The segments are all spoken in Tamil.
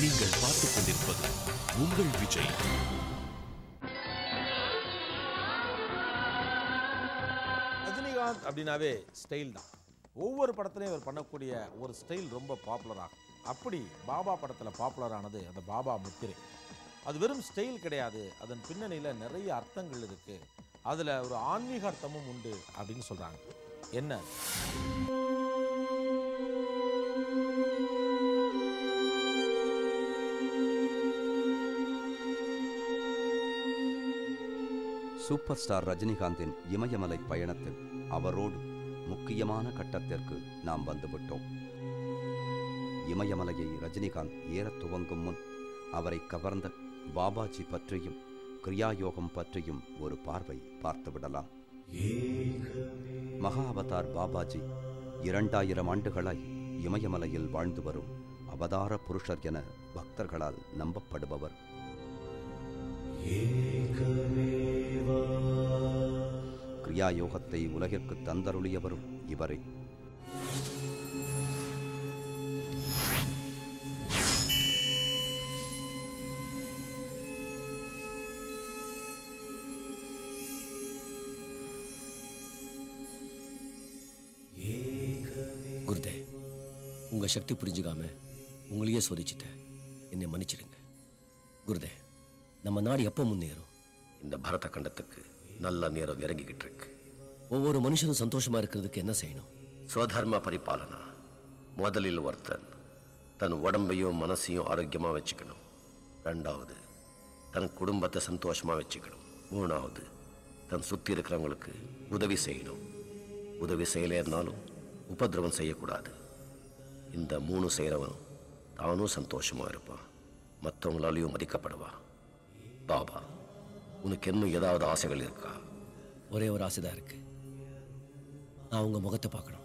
நீங்கள் பார்த்துக் கொண்டிருப்பது உங்கள் விஜய் ரஜினிகாந்த் அப்படின்னாவே ஸ்டைல் தான் ஒவ்வொரு படத்துலையும் இவர் பண்ணக்கூடிய ஒரு ஸ்டைல் ரொம்ப பாப்புலர் ஆகும் அப்படி பாபா படத்தில் பாப்புலர் ஆனது அந்த பாபா முத்திரை அது வெறும் ஸ்டைல் கிடையாது அதன் பின்னணியில் நிறைய அர்த்தங்கள் இருக்கு அதில் ஒரு ஆன்மீக அர்த்தமும் உண்டு அப்படின்னு சொல்கிறாங்க என்ன சூப்பர் ஸ்டார் ரஜினிகாந்தின் இமயமலை பயணத்தில் அவரோடு முக்கியமான கட்டத்திற்கு நாம் வந்துவிட்டோம் இமயமலையை ரஜினிகாந்த் ஏறத் துவங்கும் முன் அவரை கவர்ந்த பாபாஜி பற்றியும் கிரியாயோகம் பற்றியும் ஒரு பார்வை பார்த்துவிடலாம் மகா அவதார் பாபாஜி இரண்டாயிரம் ஆண்டுகளாய் இமயமலையில் வாழ்ந்து வரும் அவதார புருஷர் என பக்தர்களால் நம்பப்படுபவர் கிரியாயோகத்தை உலகிற்கு தந்தருளியவரும் இவரே குருதே உங்க சக்தி புரிஞ்சுக்காம உங்களையே சோதிச்சிட்டேன் என்னை மன்னிச்சிடுங்க குருதே நம்ம நாடு எப்போ முன்னேறும் இந்த பரத கண்டத்துக்கு நல்ல நேரம் இறங்கிக்கிட்டு இருக்கு ஒவ்வொரு மனுஷனும் சந்தோஷமா இருக்கிறதுக்கு என்ன செய்யணும் ஸ்வதர்ம பரிபாலனா முதலில் ஒருத்தன் தன் உடம்பையும் மனசையும் ஆரோக்கியமா வச்சுக்கணும் ரெண்டாவது தன் குடும்பத்தை சந்தோஷமா வச்சுக்கணும் மூணாவது தன் சுத்தி இருக்கிறவங்களுக்கு உதவி செய்யணும் உதவி செய்யலைன்னாலும் உபதிரவம் செய்யக்கூடாது இந்த மூணு செய்கிறவன் தானும் சந்தோஷமா இருப்பான் மற்றவங்களாலையும் மதிக்கப்படுவான் பாபா உனக்கு இன்னும் ஏதாவது ஆசைகள் இருக்கா ஒரே ஒரு ஆசைதான் இருக்கு நான் உங்க முகத்தை பார்க்கணும்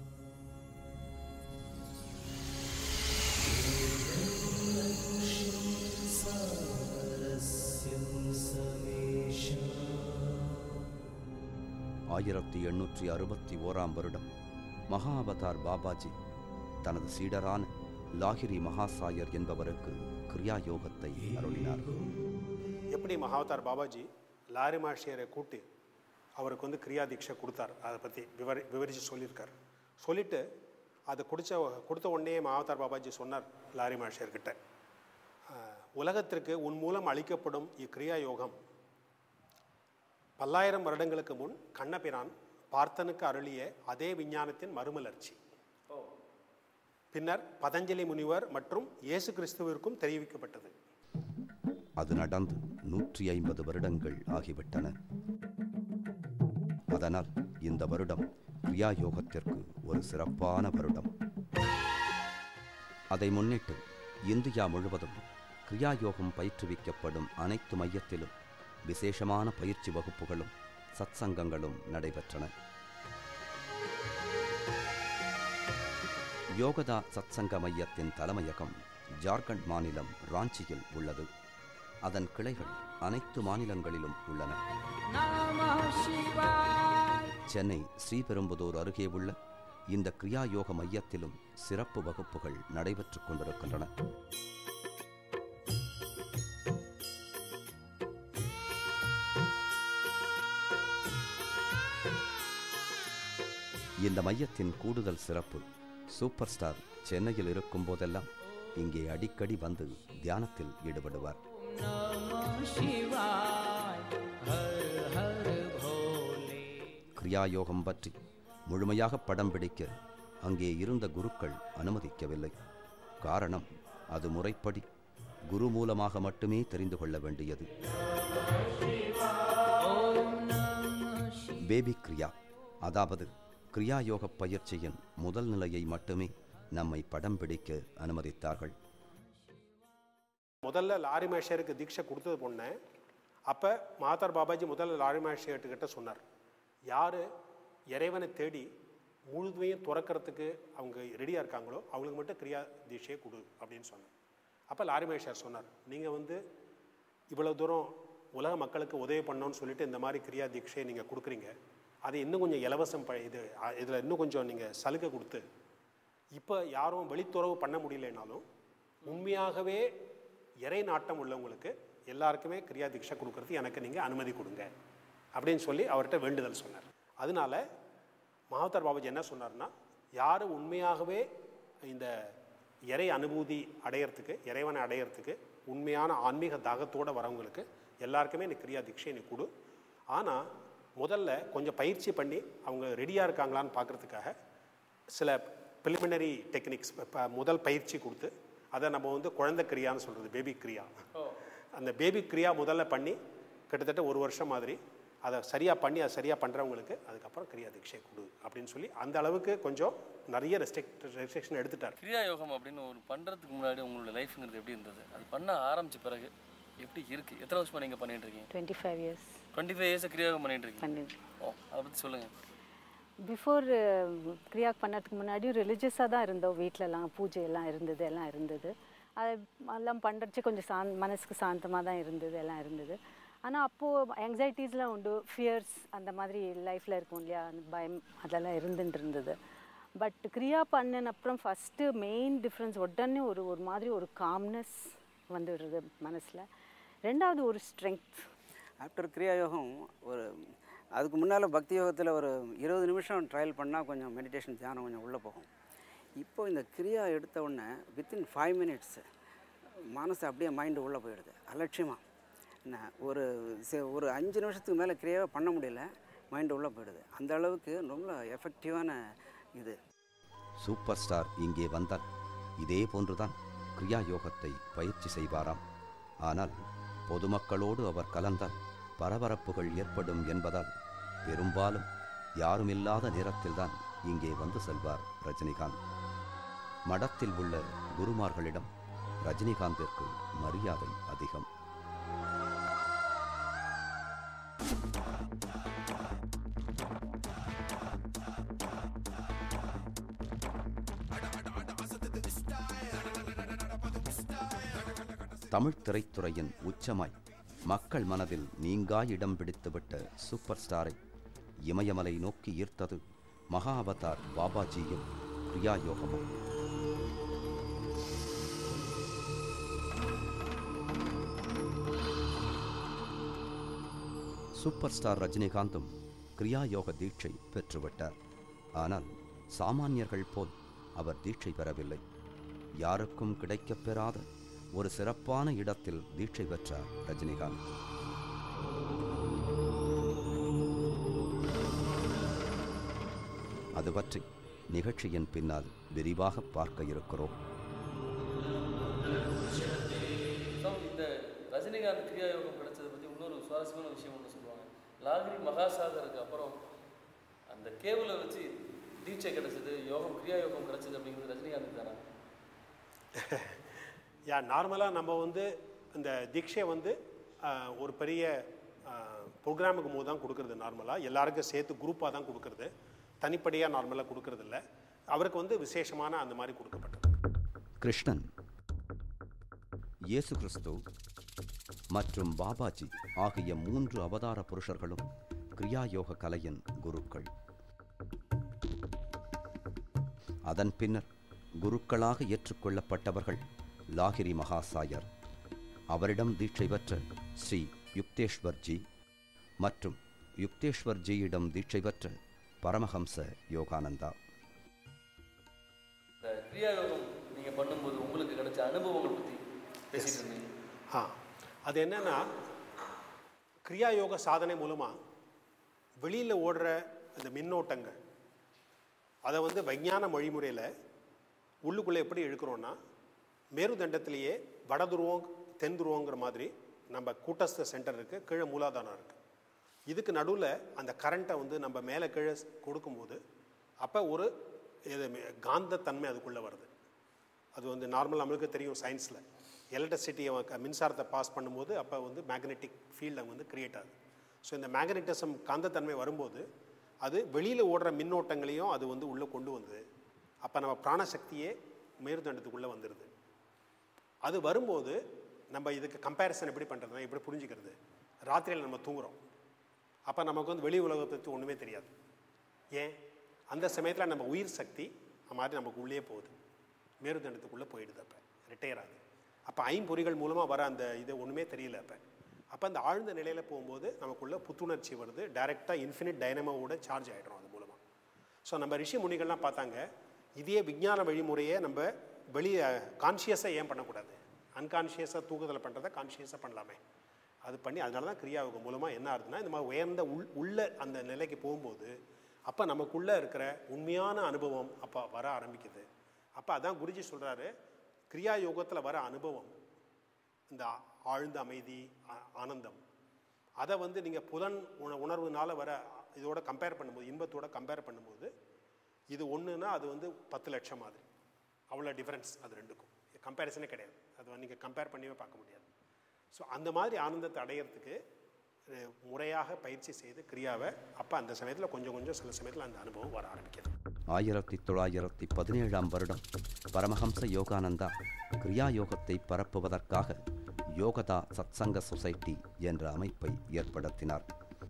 ஆயிரத்தி எண்ணூற்றி அறுபத்தி ஓராம் வருடம் மகா அவதார் பாபாஜி தனது சீடரான லாகிரி மகாசாயர் என்பவருக்கு கிரியா யோகத்தை அருளினார் எப்படி மகாவதார் பாபாஜி லாரி மாஷியரை கூட்டி அவருக்கு வந்து கிரியா தீட்சை கொடுத்தார் அதை பற்றி விவரி விவரித்து சொல்லியிருக்கார் சொல்லிட்டு அதை குடிச்ச கொடுத்த உடனே மகாவதார் பாபாஜி சொன்னார் லாரி மாஷியர்கிட்ட "ஆஹ், உலகத்திற்கு உன் மூலம் அளிக்கப்படும் இக்கிரியா யோகம் பல்லாயிரம் வருடங்களுக்கு முன் கண்ணபிரான் பார்த்தனுக்கு அருளிய அதே விஞ்ஞானத்தின் மறுமலர்ச்சி பின்னர் பதஞ்சலி முனிவர் மற்றும் இயேசு கிறிஸ்துவிற்கும் தெரிவிக்கப்பட்டது அது நடந்து நூற்றி ஐம்பது வருடங்கள் ஆகிவிட்டன அதனால் இந்த வருடம் கிரியா யோகத்திற்கு ஒரு சிறப்பான வருடம் அதை முன்னிட்டு இந்தியா முழுவதும் கிரியா யோகம் பயிற்றுவிக்கப்படும் அனைத்து மையத்திலும் விசேஷமான பயிற்சி வகுப்புகளும் சத்சங்கங்களும் நடைபெற்றன யோகதா சத்சங்க மையத்தின் தலைமையகம் ஜார்க்கண்ட் மாநிலம் ராஞ்சியில் உள்ளது அதன் கிளைகள் அனைத்து மாநிலங்களிலும் உள்ளன சென்னை ஸ்ரீபெரும்புதூர் அருகே உள்ள இந்த கிரியா யோக மையத்திலும் சிறப்பு வகுப்புகள் நடைபெற்றுக் கொண்டிருக்கின்றன இந்த மையத்தின் கூடுதல் சிறப்பு சூப்பர் ஸ்டார் சென்னையில் இருக்கும் போதெல்லாம் இங்கே அடிக்கடி வந்து தியானத்தில் ஈடுபடுவார் கிரியாயோகம் பற்றி முழுமையாக படம் பிடிக்க அங்கே இருந்த குருக்கள் அனுமதிக்கவில்லை காரணம் அது முறைப்படி குரு மூலமாக மட்டுமே தெரிந்து கொள்ள வேண்டியது பேபி கிரியா அதாவது கிரியாயோக பயிற்சியின் முதல் நிலையை மட்டுமே நம்மை படம் பிடிக்க அனுமதித்தார்கள் முதல்ல லாரி மேஷருக்கு தீட்சை கொடுத்தது பொண்ணு அப்போ மாதார் பாபாஜி முதல்ல லாரி மேஷர்கிட்ட சொன்னார் யார் இறைவனை தேடி முழுதுமையும் துறக்கிறதுக்கு அவங்க ரெடியாக இருக்காங்களோ அவங்களுக்கு மட்டும் கிரியா தீட்சையை கொடு அப்படின்னு சொன்னார் அப்போ லாரி மேஷர் சொன்னார் நீங்கள் வந்து இவ்வளோ தூரம் உலக மக்களுக்கு உதவி பண்ணோன்னு சொல்லிட்டு இந்த மாதிரி கிரியா தீட்சையை நீங்கள் கொடுக்குறீங்க அது இன்னும் கொஞ்சம் இலவசம் ப இது இதில் இன்னும் கொஞ்சம் நீங்கள் சலுகை கொடுத்து இப்போ யாரும் வெளித்துறவு பண்ண முடியலனாலும் உண்மையாகவே இறை நாட்டம் உள்ளவங்களுக்கு எல்லாருக்குமே கிரியா தீட்சை கொடுக்கறது எனக்கு நீங்கள் அனுமதி கொடுங்க அப்படின்னு சொல்லி அவர்கிட்ட வேண்டுதல் சொன்னார் அதனால மகாவதார் பாபாஜி என்ன சொன்னார்னா யார் உண்மையாகவே இந்த இறை அனுபூதி அடையறதுக்கு இறைவனை அடையறதுக்கு உண்மையான ஆன்மீக தாகத்தோட வரவங்களுக்கு எல்லாருக்குமே நீ கிரியா தீட்சை நீ கொடு ஆனால் முதல்ல கொஞ்சம் பயிற்சி பண்ணி அவங்க ரெடியாக இருக்காங்களான்னு பார்க்குறதுக்காக சில ப்ரிலிமினரி டெக்னிக்ஸ் முதல் பயிற்சி கொடுத்து அதை நம்ம வந்து குழந்தை கிரியான்னு சொல்கிறது பேபி கிரியா அந்த பேபி கிரியா முதல்ல பண்ணி கிட்டத்தட்ட ஒரு வருஷம் மாதிரி அதை சரியாக பண்ணி அதை சரியாக பண்ணுறவங்களுக்கு அதுக்கப்புறம் கிரியா தீட்சை கொடு அப்படின்னு சொல்லி அந்த அளவுக்கு கொஞ்சம் நிறைய ரெஸ்ட்ரிக்ட் ரெஸ்ட்ரிக்ஷன் எடுத்துட்டார் கிரியா யோகம் அப்படின்னு ஒரு பண்ணுறதுக்கு முன்னாடி உங்களோட லைஃப்ங்கிறது எப்படி இருந்தது அது பண்ண ஆரம்பிச்ச பிறகு எப்படி இருக்குது எத்தனை வருஷமா நீங்கள் பண்ணிட்டு இருக்கீங்க twenty five years twenty five years கிரியா யோகம் பண்ணிட்டு இருக்கீங்க பண்ணிட்டு ஓ அதை பற்றி சொல்லுங்கள் பிஃபோர் கிரியா பண்ணதுக்கு முன்னாடியும் ரிலீஜியஸாக தான் இருந்தோம் வீட்டிலலாம் பூஜை எல்லாம் இருந்தது எல்லாம் இருந்தது அது எல்லாம் பண்ணுறச்சு கொஞ்சம் சாந் மனசுக்கு சாந்தமாக தான் இருந்தது எல்லாம் இருந்தது ஆனால் அப்போது ஆங்ஸைட்டிஸ்லாம் உண்டு ஃபியர்ஸ் அந்த மாதிரி லைஃப்பில் இருக்கும் இல்லையா அந்த பயம் அதெல்லாம் இருந்துட்டு இருந்தது பட் கிரியா பண்ணின அப்புறம் ஃபஸ்ட்டு மெயின் டிஃப்ரென்ஸ் உடனே ஒரு ஒரு மாதிரி ஒரு காம்னஸ் வந்துடுறது மனசில் ரெண்டாவது ஒரு ஸ்ட்ரென்த் ஆஃப்டர் கிரியா யோகம் ஒரு அதுக்கு முன்னால் பக்தி யோகத்தில் ஒரு இருபது நிமிஷம் ட்ரையல் பண்ணால் கொஞ்சம் மெடிடேஷன் தியானம் கொஞ்சம் உள்ளே போகும் இப்போ இந்த கிரியா எடுத்த உடனே வித்தின் ஃபைவ் மினிட்ஸ் மனசு அப்படியே மைண்டு உள்ளே போயிடுது அலட்சியமாக என்ன ஒரு செ- ஒரு அஞ்சு நிமிஷத்துக்கு மேலே கிரியாவே பண்ண முடியல மைண்டு உள்ளே போயிடுது அந்த அளவுக்கு ரொம்ப எஃபெக்டிவான இது சூப்பர் ஸ்டார் இங்கே வந்தால் இதே போன்றுதான் கிரியா யோகத்தை பயிற்சி செய்வாராம் ஆனால் பொதுமக்களோடு அவர் கலந்தால் பரபரப்புகள் ஏற்படும் என்பதால் பெரும்பாலும் யாருமில்லாத நேரத்தில்தான் இங்கே வந்து செல்வார் ரஜினிகாந்த் மடத்தில் உள்ள குருமார்களிடம் ரஜினிகாந்திற்கு மரியாதை அதிகம் தமிழ் திரைத்துறையின் உச்சமாய் மக்கள் மனதில் நீங்கா இடம் பிடித்துவிட்ட சூப்பர் ஸ்டாரை இமயமலை நோக்கி ஈர்த்தது மகா அவதார் பாபாஜியும் கிரியா யோகமும் சூப்பர் ஸ்டார் ரஜினிகாந்தும் கிரியா யோக தீட்சை பெற்றுவிட்டார் ஆனால் சாமானியர்கள் போல் அவர் தீட்சை பெறவில்லை யாருக்கும் கிடைக்கப் பெறாத ஒரு சிறப்பான இடத்தில் தீட்சை பெற்றார் ரஜினிகாந்த் அது பற்றி நிகழ்ச்சியின் பின்னால் விரிவாக பார்க்க இருக்கிறோம் ஸோ இந்த ரஜினிகாந்த் கிரியா யோகம் கிடைச்சதை பற்றி இன்னொரு சுவாரஸ்யமான விஷயம் ஒன்று சொல்லுவாங்க லாகிரி மகாசாகருக்கு அப்புறம் அந்த கேபிளை வச்சு தீட்சை கிடைச்சது யோகம் கிரியா யோகம் கிடைச்சது அப்படிங்கிறது ரஜினிகாந்த் தானே யா நார்மலாக நம்ம வந்து இந்த தீட்சை வந்து ஆஹ், ஒரு பெரிய ப்ரோக்ராமுக்கு போது தான் கொடுக்கறது நார்மலாக எல்லாருக்கும் சேர்த்து குரூப்பாக தான் கொடுக்கறது தனிப்படியாக நார்மலாக கொடுக்கறது இல்ல அவருக்கு வந்து விசேஷமான அந்த மாதிரி கொடுக்கப்பட்டது கிருஷ்ணன் இயேசு கிறிஸ்து மற்றும் பாபாஜி ஆகிய மூன்று அவதார புருஷர்களும் கிரியாயோக கலையின் குருக்கள் அதன் பின்னர் குருக்களாக ஏற்றுக்கொள்ளப்பட்டவர்கள் லாகிரி மகாசாயர் அவரிடம் தீட்சை பெற்ற ஸ்ரீ யுக்தேஸ்வர்ஜி மற்றும் யுக்தேஸ்வர்ஜியிடம் தீட்சை பெற்ற பரமஹம்ச யோகானந்தா இந்த கிரியா யோகம் நீங்கள் பண்ணும்போது உங்களுக்கு கிடைச்ச அனுபவங்களை பற்றி பேசிட்டு இருந்தீங்க ஆ அது என்னன்னா கிரியா யோக சாதனை மூலமாக வெளியில் ஓடுற அந்த மின்னோட்டங்கள் அதை வந்து விஞ்ஞான வழிமுறையில் உள்ளுக்குள்ளே எப்படி இழுக்கிறோன்னா மேருதண்டத்திலேயே வட துருவம் தென் துருவங்கிற மாதிரி நம்ம கூட்டஸ்த சென்டர் இருக்குது கீழே மூலாதாரம் இருக்குது இதுக்கு நடுவில் அந்த கரண்ட்டை வந்து நம்ம மேலே கீழே கொடுக்கும்போது அப்போ ஒரு இது காந்தத்தன்மை அதுக்குள்ளே வருது அது வந்து நார்மல் நம்மளுக்கு தெரியும் சயின்ஸில் எலக்ட்ரிசிட்டியை மின்சாரத்தை பாஸ் பண்ணும்போது அப்போ வந்து மேக்னெட்டிக் ஃபீல்டு அங்கே வந்து கிரியேட் ஆகுது ஸோ இந்த மேக்னெட்டிசம் காந்தத்தன்மை வரும்போது அது வெளியில் ஓடுற மின்னோட்டங்களையும் அது வந்து உள்ளே கொண்டு வந்தது அப்போ நம்ம பிராணசக்தியே மேருதண்டத்துக்குள்ளே வந்துடுது அது வரும்போது நம்ம இதுக்கு கம்பேரிசன் எப்படி பண்ணுறதுனா எப்படி புரிஞ்சுக்கிறது ராத்திரியில் நம்ம தூங்குறோம் அப்போ நமக்கு வந்து வெளி உலகத்தை பற்றி ஒன்றுமே தெரியாது ஏன் அந்த சமயத்தில் நம்ம உயிர் சக்தி அந்த மாதிரி நமக்கு உள்ளே போகுது மேருதண்டத்துக்குள்ளே போயிடுது அப்போ ரிட்டையர் ஆகுது அப்போ ஐம்பொறிகள் மூலமாக வர அந்த இது ஒன்றுமே தெரியல அப்போ அப்போ அந்த ஆழ்ந்த நிலையில் போகும்போது நமக்குள்ள புத்துணர்ச்சி வருது டைரெக்டாக இன்ஃபினிட் டைனமோவோட சார்ஜ் ஆகிடும் அது மூலமாக ஸோ நம்ம ரிஷி முனிகள்லாம் பார்த்தாங்க இதே விஞ்ஞான வழிமுறையை நம்ம வெளியே கான்ஷியஸாக ஏன் பண்ணக்கூடாது அன்கான்ஷியஸாக தூக்குதலை பண்ணுறதை கான்ஷியஸாக பண்ணலாமே அது பண்ணி அதனால தான் கிரியாவுக்கு மூலமாக என்ன ஆகுதுன்னா இந்த மாதிரி உயர்ந்த உள் உள்ள அந்த நிலைக்கு போகும்போது அப்போ நமக்குள்ளே இருக்கிற உண்மையான அனுபவம் அப்போ வர ஆரம்பிக்குது அப்போ அதான் குருஜி சொல்கிறாரு கிரியா யோகத்தில் வர அனுபவம் இந்த ஆழ்ந்த அமைதி ஆ- ஆனந்தம் அதை வந்து நீங்கள் புலன் உண உணர்வுனால வர இதோட கம்பேர் பண்ணும்போது இன்பத்தோட கம்பேர் பண்ணும்போது இது ஒன்றுனா அது வந்து பத்து லட்சம் மாதிரி அவ்வளோ டிஃப்ரென்ஸ் அது ரெண்டுக்கும் கம்பேரிசனே கிடையாது அது நீங்கள் கம்பேர் பண்ணியே பார்க்க முடியாது ஸோ அந்த மாதிரி ஆனந்தத்தை அடையிறதுக்கு அஹ், முறையாக பயிற்சி செய்து கிரியாவை அப்போ அந்த சமயத்தில் கொஞ்சம் கொஞ்சம் சில சமயத்தில் அந்த அனுபவம் வர ஆரம்பிக்குது ஆயிரத்தி தொள்ளாயிரத்தி பதினேழாம் வருடம் பரமஹம்ச யோகானந்தா கிரியா யோகத்தை பரப்புவதற்காக யோகதா சத்சங்க சொசைட்டி என்ற அமைப்பை ஏற்படுத்தினார்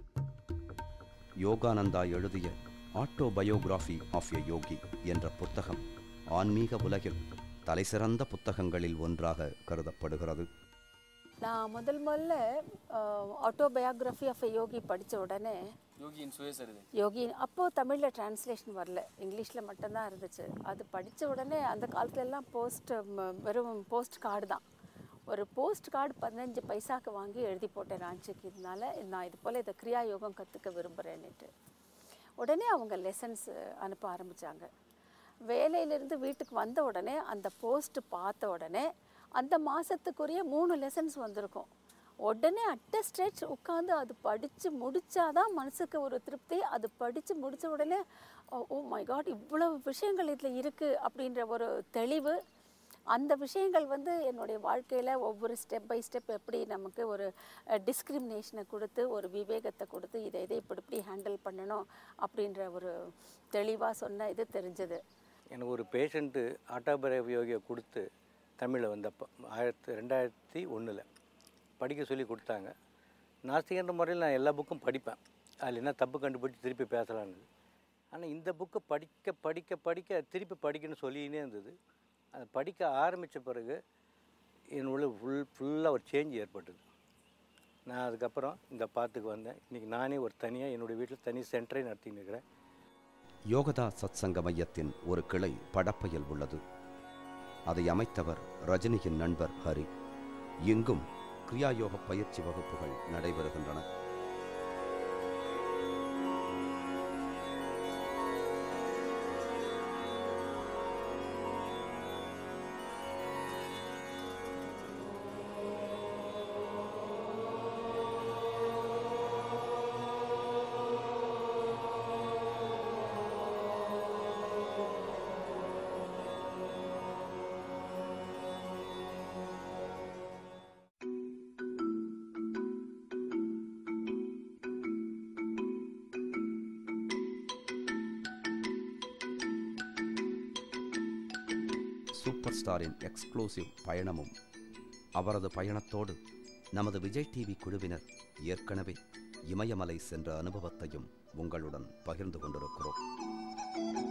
யோகானந்தா எழுதிய ஆட்டோபயோகிராஃபி ஆஃப் எ யோகி என்ற புத்தகம் ஆன்மீக உலகில் தலைசிறந்த புத்தகங்களில் ஒன்றாக கருதப்படுகிறது நான் முதல் முதல்ல ஆட்டோபயோகிராஃபி ஆஃப் எ யோகி படித்த உடனே யோகியின் சுயசரிதை யோகி அப்போது தமிழில் டிரான்ஸ்லேஷன் வரல இங்கிலீஷில் மட்டும்தான் இருந்துச்சு அது படித்த உடனே அந்த காலத்துல எல்லாம் போஸ்ட் வெறும் போஸ்ட் கார்டு தான் ஒரு போஸ்ட் கார்டு பதினஞ்சு பைசாக்கு வாங்கி எழுதி போட்டேன் ராஞ்சிக்கு இதனால நான் இது போல் இதை கிரியா யோகம் கற்றுக்க விரும்புகிறேன்னுட்டு உடனே அவங்க லெசன்ஸ் அனுப்ப ஆரம்பித்தாங்க வேலையிலேருந்து வீட்டுக்கு வந்த உடனே அந்த போஸ்ட் பார்த்த உடனே அந்த மாதத்துக்குரிய மூணு லெசன்ஸ் வந்திருக்கும் உடனே அட்ட ஸ்ட்ரெச் உட்காந்து அது படித்து முடிச்சாதான் மனசுக்கு ஒரு திருப்தி அது படித்து முடித்த உடனே ஓ மை காட் இவ்வளவு விஷயங்கள் இதில் இருக்குது அப்படின்ற ஒரு தெளிவு அந்த விஷயங்கள் வந்து என்னுடைய வாழ்க்கையில் ஒவ்வொரு ஸ்டெப் பை ஸ்டெப் எப்படி நமக்கு ஒரு டிஸ்கிரிமினேஷனை கொடுத்து ஒரு விவேகத்தை கொடுத்து இதை இதை இப்படி இப்படி ஹேண்டில் பண்ணணும் அப்படின்ற ஒரு தெளிவாக சொன்ன இது தெரிஞ்சது எனக்கு ஒரு பேஷண்ட்டு ஆட்டோபயோகியை கொடுத்து தமிழில் வந்தப்போ ஆயிரத்தி ரெண்டாயிரத்தி ஒன்றில் படிக்க சொல்லி கொடுத்தாங்க நாஸ்திகன்ற முறையில் நான் எல்லா புக்கும் படிப்பேன் அதில் என்ன தப்பு கண்டுபிடிச்சி திருப்பி பேசலான்னு ஆனால் இந்த புக்கை படிக்க படிக்க படிக்க திருப்பி படிக்கணும்னு சொல்லினே இருந்தது அதை படிக்க ஆரம்பித்த பிறகு என்னுள்ள ஃபுல் ஃபுல்லாக ஒரு சேஞ்ச் ஏற்பட்டது நான் அதுக்கப்புறம் இந்த பாத்துக்கு வந்தேன் இன்றைக்கி நானே ஒரு தனியாக என்னுடைய வீட்டில் தனி சென்டரை நடத்தின்னு இருக்கிறேன் யோகதா சத்சங்க மையத்தின் ஒரு கிளை படப்பையில் உள்ளது அதை அமைத்தவர் ரஜினியின் நண்பர் ஹரி இங்கும் கிரியாயோக பயிற்சி வகுப்புகள் நடைபெறுகின்றன சூப்பர் ஸ்டாரின் எக்ஸ்க்ளூசிவ் பயணமும் அவரது பயணத்தோடு நமது விஜய் டிவி குழுவினர் ஏற்கனவே இமயமலை சென்ற அனுபவத்தையும் உங்களுடன் பகிர்ந்து கொண்டிருக்கிறோம்